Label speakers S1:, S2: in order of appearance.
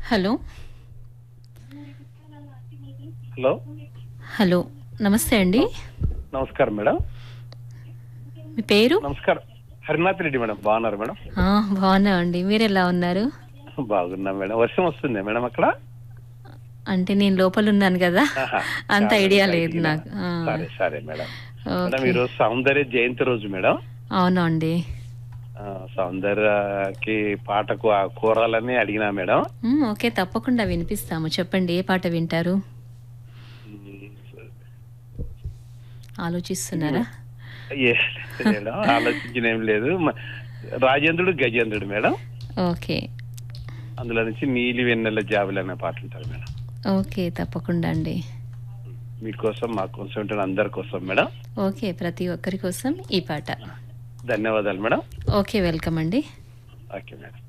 S1: Hello
S2: hello
S1: hello నమస్తే అండి
S2: నమస్కారం మేడం
S1: మీ పేరు
S2: నమస్కారం హరినాథ్ రెడ్డి మేడం బాగున్నారు మేడం
S1: ఆ, బాగున్నామండి మీరు ఎలా ఉన్నారు
S2: బాగున్నా మేడం వర్షం వస్తుంది మేడం అక్కడ
S1: అంటే నేను లోపల ఉన్నాను కదా
S2: ఆహా.
S1: అంత
S2: చాలా
S1: ఐడియా
S2: రోజులు
S1: లేదు
S2: అడిగినా.
S1: నాకు ఆ,
S2: సరే సరే మేడం మేడం
S1: ఓకే.
S2: ఈరోజు సౌందర్య జయంతి రోజు మేడం
S1: అవునండి
S2: ఆ, సౌందర్యకి పాటకు ఆ కూరాలని అడిగినా మేడం
S1: మ్, ఓకే తప్పకుండా వినిపిస్తాము చెప్పండి ఏ పాట వింటారు ఆలోచిస్తున్నారా
S2: ఏ మేడం ఆలోచించిన ఏం లేదు మ- రాజేంద్రుడు గజేంద్రుడు మేడం
S1: ఓకే
S2: అందులో నుంచి నీలి వెన్నెల జాబులు అనే పాట ఉంటారు మేడం
S1: ఓకే తప్పకుండా అండి
S2: మీకోసం మా కోసం ఉంటున్న అందరి కోసం మేడం
S1: ఓకే ప్రతి ఒక్కరి కోసం ఈ పాట
S2: ధన్యవాదాలు మేడం
S1: ఓకే వెల్కమ్ అండి
S2: ఓకే మేడం